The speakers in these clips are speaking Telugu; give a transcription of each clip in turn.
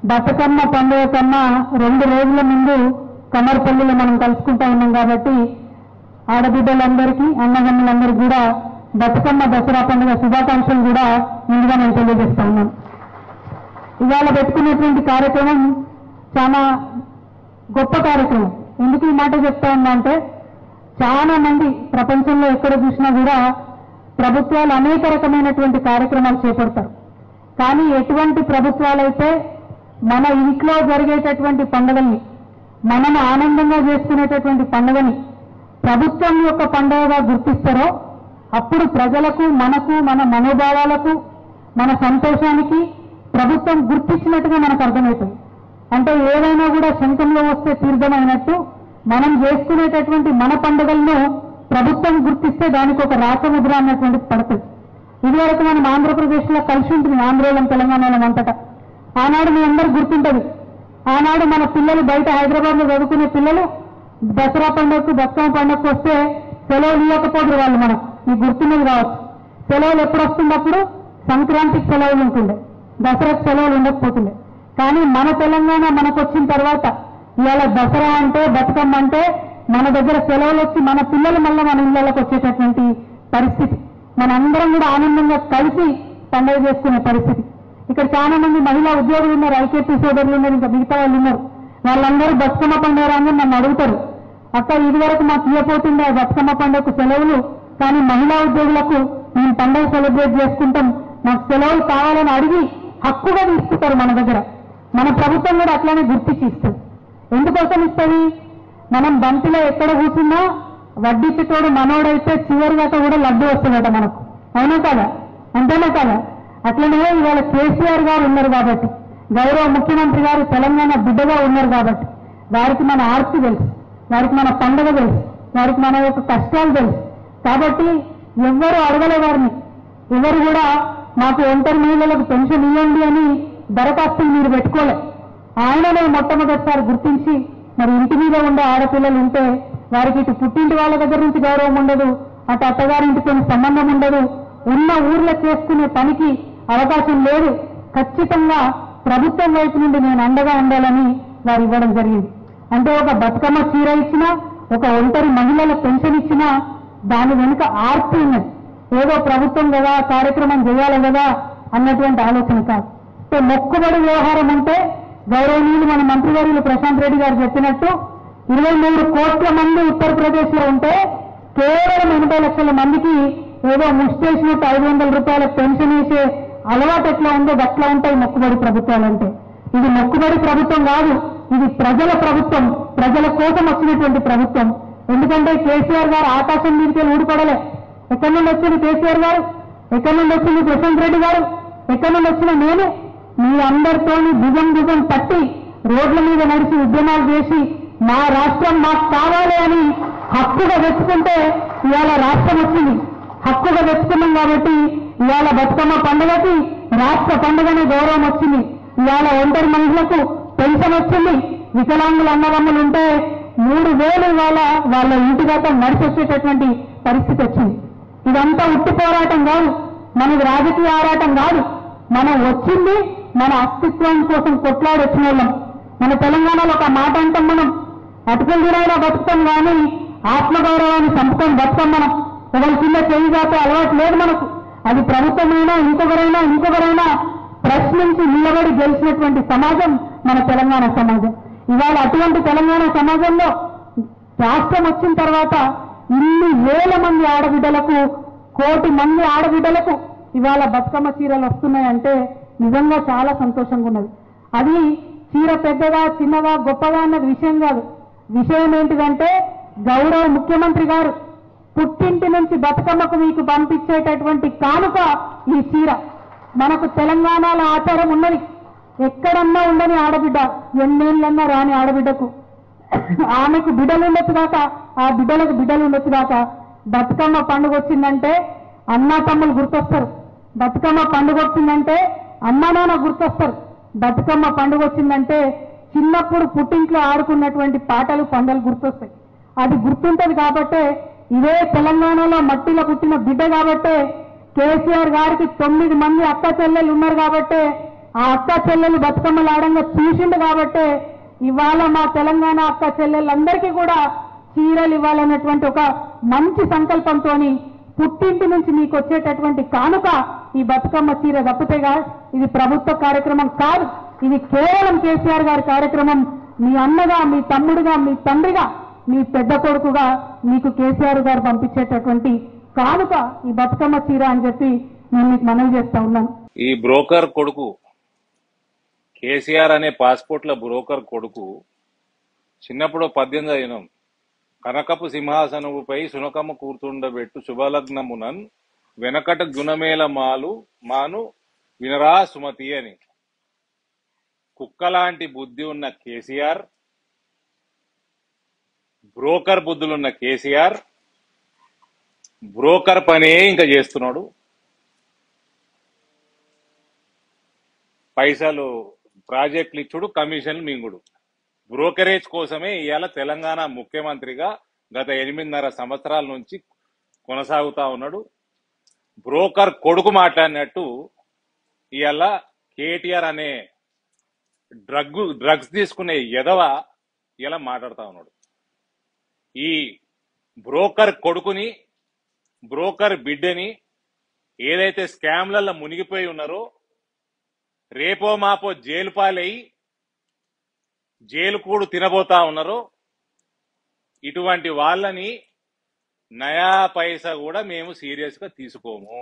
బతుకమ్మ పండుగ కన్నా రెండు రోజుల ముందు కమర్పల్లిలో మనం కలుసుకుంటా ఉన్నాం కాబట్టి ఆడబిడ్డలందరికీ అన్నదమ్ములందరికీ కూడా బతుకమ్మ దసరా పండుగ శుభాకాంక్షలు కూడా ముందుగా నేను తెలియజేస్తా ఉన్నాను ఇవాళ పెట్టుకున్నటువంటి కార్యక్రమం చాలా గొప్ప కార్యక్రమం ఎందుకు ఈ మాట చెప్తా ఉన్నా అంటే చాలా మంది ప్రపంచంలో ఎక్కడ చూసినా కూడా ప్రభుత్వాలు అనేక రకమైనటువంటి కార్యక్రమాలు చేపడతారు కానీ ఎటువంటి ప్రభుత్వాలైతే మన ఇంట్లో జరిగేటటువంటి పండుగల్ని మనం ఆనందంగా చేసుకునేటటువంటి పండుగని ప్రభుత్వం యొక్క పండుగగా గుర్తిస్తారో అప్పుడు ప్రజలకు మనకు మన మనోభావాలకు మన సంతోషానికి ప్రభుత్వం గుర్తించినట్టుగా మనకు అర్థమవుతుంది అంటే ఏదైనా కూడా శంఖంలో వస్తే తీర్థమైనట్టు మనం చేసుకునేటటువంటి మన పండుగలను ప్రభుత్వం గుర్తిస్తే దానికి ఒక రాసముద్ర అన్నటువంటిది పడుతుంది ఇదివరకు మనం ఆంధ్రప్రదేశ్లో కలిసి ఉంటుంది ఆంధ్రలో తెలంగాణలో అంతటా ఆనాడు మీ అందరూ గుర్తుంటది ఆనాడు మన పిల్లలు బయట హైదరాబాద్లో చదువుకునే పిల్లలు దసరా పండుగకు బతుకమ్మ పండుగకు వస్తే సెలవులు ఇవ్వకపోదురు వాళ్ళు మనకు మీకు గుర్తున్నది కావచ్చు సెలవులు ఎప్పుడు వస్తున్నప్పుడు సంక్రాంతికి సెలవులు ఉంటుండే దసరాకు సెలవులు ఉండకపోతుండే కానీ మన తెలంగాణ మనకు వచ్చిన తర్వాత ఇవాళ దసరా అంటే బతుకమ్మ అంటే మన దగ్గర సెలవులు వచ్చి మన పిల్లలు మళ్ళీ మన ఇళ్ళకి వచ్చేటటువంటి పరిస్థితి మనందరం కూడా ఆనందంగా కలిసి పండుగ చేసుకునే పరిస్థితి ఇక్కడ చాలా మంది మహిళా ఉద్యోగులు ఉన్నారు ఐకేపీ సోదరులు ఉన్నారు ఇంకా మిగతా వాళ్ళు ఉన్నారు వాళ్ళందరూ బతుకమ్మ పండుగ రాగానే నన్ను అడుగుతారు అక్క ఇది వరకు మాకు ఇవ్వపోతుండే ఆ బతుకమ్మ పండుగకు సెలవులు కానీ మహిళా ఉద్యోగులకు మేము పండుగ సెలబ్రేట్ చేసుకుంటాం మాకు సెలవులు కావాలని అడిగి హక్కుగా తీసుకుంటారు మన దగ్గర మన ప్రభుత్వం కూడా అట్లానే గుర్తించి ఇస్తుంది ఎందుకోసం ఇస్తుంది మనం బంతిలో ఎక్కడ కూర్చున్నా వడ్డీచ్చేటోడు మనోడైతే చివరి దాకా కూడా లడ్డు వస్తుందట మనకు అవునా కదా అంతేనా కదా అట్లనే ఇవాళ కేసీఆర్ గారు ఉన్నారు కాబట్టి గౌరవ ముఖ్యమంత్రి గారు తెలంగాణ బిడ్డగా ఉన్నారు కాబట్టి వారికి మన ఆర్తి తెలుసు వారికి మన పండుగ తెలుసు వారికి మన యొక్క కష్టాలు తెలుసు కాబట్టి ఎవ్వరు అడగలే వారిని ఎవరు కూడా మాకు ఒంటరి మహిళలకు పెన్షన్ ఇవ్వండి అని దరఖాస్తులు మీరు పెట్టుకోలే ఆయననే మొట్టమొదటిసారి గుర్తించి మరి ఇంటి మీద ఉండే ఆడపిల్లలు ఉంటే వారికి ఇటు పుట్టింటి వాళ్ళ దగ్గర నుంచి గౌరవం ఉండదు అటు అత్తగారింటితో సంబంధం ఉండదు ఉన్న ఊర్లో చేసుకునే పనికి అవకాశం లేదు ఖచ్చితంగా ప్రభుత్వం వైపు నుండి నేను అండగా ఉండాలని వారు ఇవ్వడం జరిగింది అంటే ఒక బతుకమ్మ చీర ఇచ్చినా ఒక ఒంటరి మహిళల పెన్షన్ ఇచ్చినా దాని వెనుక ఆర్తి ఉన్నది ఏదో ప్రభుత్వం కదా కార్యక్రమం చేయాలి కదా అన్నటువంటి ఆలోచన కాదు అంటే మొక్కుబడి వ్యవహారం అంటే గౌరవనీయులు మన మంత్రివర్యులు ప్రశాంత్ రెడ్డి గారు చెప్పినట్టు ఇరవై మూడు కోట్ల మంది ఉత్తరప్రదేశ్ లో ఉంటే కేవలం ఎనభై లక్షల మందికి ఏదో ముష్టేసినట్టు ఐదు వందల రూపాయల పెన్షన్ వేసే అలవాటు ఎట్లా ఉందో అట్లా ఉంటాయి మొక్కుబడి ప్రభుత్వాలంటే ఇది మొక్కుబడి ప్రభుత్వం కాదు ఇది ప్రజల ప్రభుత్వం ప్రజల కోసం వచ్చినటువంటి ప్రభుత్వం ఎందుకంటే కేసీఆర్ గారు ఆకాశం మీదకి ఊడిపడలే ఎక్కడి నుండి వచ్చింది కేసీఆర్ గారు ఎక్కడి నుండి వచ్చింది ప్రశాంత్ రెడ్డి గారు ఎక్కడి నుండి వచ్చిన నేను మీ అందరితోని భుజం భుజం పట్టి రోడ్ల మీద నడిచి ఉద్యమాలు చేసి మా రాష్ట్రం మాకు కావాలి అని హక్కుగా వెతుకుంటే ఇవాళ రాష్ట్రం వచ్చింది హక్కుగా వెతుకున్నాం కాబట్టి ఇవాళ బతుకమ్మ పండుగకి రాష్ట్ర పండుగనే గౌరవం వచ్చింది ఇవాళ ఒంటరి మహిళలకు పెన్షన్ వచ్చింది వికలాంగులు అన్నదమ్ములు ఉంటే మూడు వేలు ఇవాళ వాళ్ళ ఇంటి దాకా నడిచి వచ్చేటటువంటి పరిస్థితి వచ్చింది ఇదంతా ఉట్టి పోరాటం కాదు మనది రాజకీయ ఆరాటం కాదు మనం వచ్చింది మన అస్తిత్వం కోసం కొట్లాడి వచ్చిన వాళ్ళం మన తెలంగాణలో ఒక మాట అంటాం మనం అటుకలు తినైనా బతుకుతాం కానీ ఆత్మగౌరవాన్ని చంపుకొని బతుకాం మనం ఒకరి కింద చేయి దాకా అలవాటు లేదు మనకు అది ప్రభుత్వమైనా ఇంకొకరైనా ఇంకొకరైనా ప్రశ్నించి నిలబడి గెలిచినటువంటి సమాజం మన తెలంగాణ సమాజం ఇవాళ అటువంటి తెలంగాణ సమాజంలో రాష్ట్రం వచ్చిన తర్వాత ఇన్ని వేల మంది ఆడబిడ్డలకు కోటి మంది ఆడబిడ్డలకు ఇవాళ బతుకమ్మ చీరలు వస్తున్నాయంటే నిజంగా చాలా సంతోషంగా ఉన్నది అది చీర పెద్దగా చిన్నగా గొప్పగా అన్నది విషయం కాదు విషయం ఏంటిదంటే గౌరవ ముఖ్యమంత్రి గారు పుట్టింటి నుంచి బతుకమ్మకు మీకు పంపించేటటువంటి కానుక ఈ చీర మనకు తెలంగాణలో ఆచారం ఉన్నది ఎక్కడన్నా ఉండని ఆడబిడ్డ ఎన్నేళ్ళన్నా రాని ఆడబిడ్డకు ఆమెకు బిడ్డలు ఉండొచ్చు కాక ఆ బిడ్డలకు బిడ్డలు ఉండొచ్చు కాక బతుకమ్మ పండుగ వచ్చిందంటే అన్నా తమ్ములు గుర్తొస్తారు బతుకమ్మ పండుగ వచ్చిందంటే అమ్మ నాన్న గుర్తొస్తారు బతుకమ్మ పండుగ వచ్చిందంటే చిన్నప్పుడు పుట్టింట్లో ఆడుకున్నటువంటి పాటలు పండలు గుర్తొస్తాయి అది గుర్తుంటది కాబట్టే ఇదే తెలంగాణలో మట్టిలో పుట్టిన బిడ్డ కాబట్టే కేసీఆర్ గారికి తొమ్మిది మంది అక్క చెల్లెలు ఉన్నారు కాబట్టే ఆ అక్క చెల్లెలు బతుకమ్మలు ఆడంగా చూసిండు కాబట్టే ఇవాళ మా తెలంగాణ అక్క చెల్లెళ్ళందరికీ కూడా చీరలు ఇవ్వాలన్నటువంటి ఒక మంచి సంకల్పంతో పుట్టింటి నుంచి మీకు వచ్చేటటువంటి కానుక ఈ బతుకమ్మ చీర తప్పితేగా ఇది ప్రభుత్వ కార్యక్రమం కాదు ఇది కేవలం కేసీఆర్ గారి కార్యక్రమం మీ అన్నగా మీ తమ్ముడుగా మీ తండ్రిగా మీ పెద్ద కొడుకుగా మీకు కేసీఆర్ గారు పంపించేటటువంటి కానుక ఈ బతుకమ్మ చీర అని చెప్పి నేను మీకు మనవి చేస్తా ఉన్నాను ఈ బ్రోకర్ కొడుకు కేసీఆర్ అనే పాస్పోర్ట్ల బ్రోకర్ కొడుకు చిన్నప్పుడు పద్దెనిమిది అయినాం కనకపు సింహాసనముపై సునకమ్మ కూర్తుండబెట్టు శుభలగ్నమునన్ వెనకట గుణమేల మాలు మాను వినరా సుమతి అని కుక్కలాంటి బుద్ధి ఉన్న కేసీఆర్ బ్రోకర్ బుద్ధులున్న కేసీఆర్ బ్రోకర్ పనే ఇంకా చేస్తున్నాడు పైసలు ప్రాజెక్టులు ఇచ్చుడు కమిషన్లు మింగుడు బ్రోకరేజ్ కోసమే ఇవాళ తెలంగాణ ముఖ్యమంత్రిగా గత ఎనిమిదిన్నర సంవత్సరాల నుంచి కొనసాగుతా ఉన్నాడు బ్రోకర్ కొడుకు మాట్లాడినట్టు ఇవాళ కేటీఆర్ అనే డ్రగ్ డ్రగ్స్ తీసుకునే ఎదవ ఇలా మాట్లాడుతా ఉన్నాడు ఈ బ్రోకర్ కొడుకుని బ్రోకర్ బిడ్డని ఏదైతే స్కామ్లలో మునిగిపోయి ఉన్నారో రేపో మాపో జైలు పాలై జైలు కూడు తినబోతా ఉన్నారో ఇటువంటి వాళ్ళని నయా పైసా కూడా మేము సీరియస్ గా తీసుకోము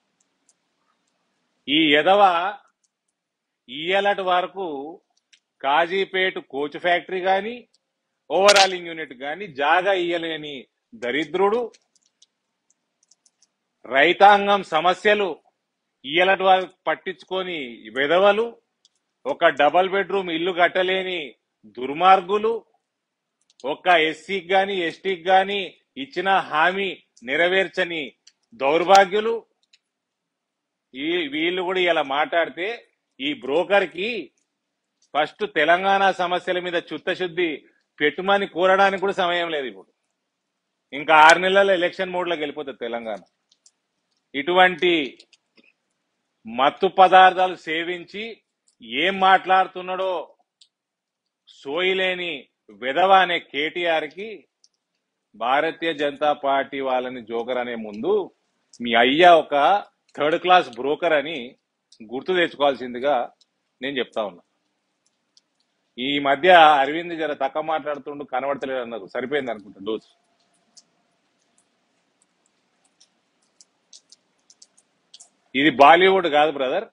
ఈ ఎదవ ఇయ్యలటి వరకు కాజీపేట కోచ్ ఫ్యాక్టరీ గాని ఓవరాలింగ్ యూనిట్ గాని జాగా ఇయ్యలేని దరిద్రుడు రైతాంగం సమస్యలు ఇయ్యలటి వారు పట్టించుకొని విధవలు ఒక డబల్ బెడ్రూమ్ ఇల్లు కట్టలేని దుర్మార్గులు ఒక ఎస్సీకి గాని ఎస్టీకి గాని ఇచ్చిన హామీ నెరవేర్చని దౌర్భాగ్యులు ఈ వీళ్ళు కూడా ఇలా మాట్లాడితే ఈ బ్రోకర్ కి ఫస్ట్ తెలంగాణ సమస్యల మీద చిత్తశుద్ధి పెట్టుమని కోరడానికి కూడా సమయం లేదు ఇప్పుడు ఇంకా ఆరు నెలల ఎలక్షన్ మోడ్ లోకి వెళ్ళిపోతుంది తెలంగాణ ఇటువంటి మత్తు పదార్థాలు సేవించి ఏం మాట్లాడుతున్నాడో సోయిలేని విధవ అనే కేటీఆర్ కి భారతీయ జనతా పార్టీ వాళ్ళని జోకర్ అనే ముందు మీ అయ్యా ఒక థర్డ్ క్లాస్ బ్రోకర్ అని గుర్తు తెచ్చుకోవాల్సిందిగా నేను చెప్తా ఉన్నా ఈ మధ్య అరవింద్ జర తక్కువ మాట్లాడుతుండు కనబడతలేడు అన్నారు సరిపోయింది అనుకుంటా డోస్ ఇది బాలీవుడ్ కాదు బ్రదర్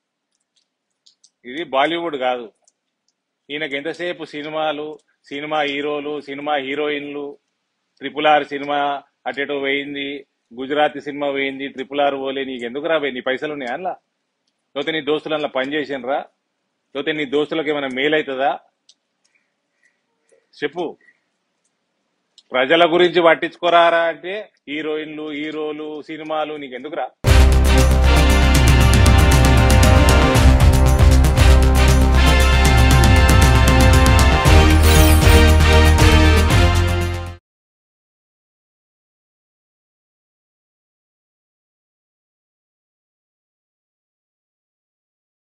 ఇది బాలీవుడ్ కాదు ఈయనకి ఎంతసేపు సినిమాలు సినిమా హీరోలు సినిమా హీరోయిన్లు ట్రిపుల్ ఆర్ సినిమా అటెటో పోయింది గుజరాతీ సినిమా పోయింది ట్రిపుల్ ఆర్ పోలే నీకు ఎందుకు రాబోయే నీ పైసలు ఉన్నాయా అందులో లేకపోతే నీ దోస్తులు అందులో పని చేసినరా లేకపోతే నీ దోస్తులకు ఏమైనా మేలు అవుతుందా చెప్పు ప్రజల గురించి పట్టించుకోరారా అంటే హీరోయిన్లు హీరోలు సినిమాలు నీకు ఎందుకురా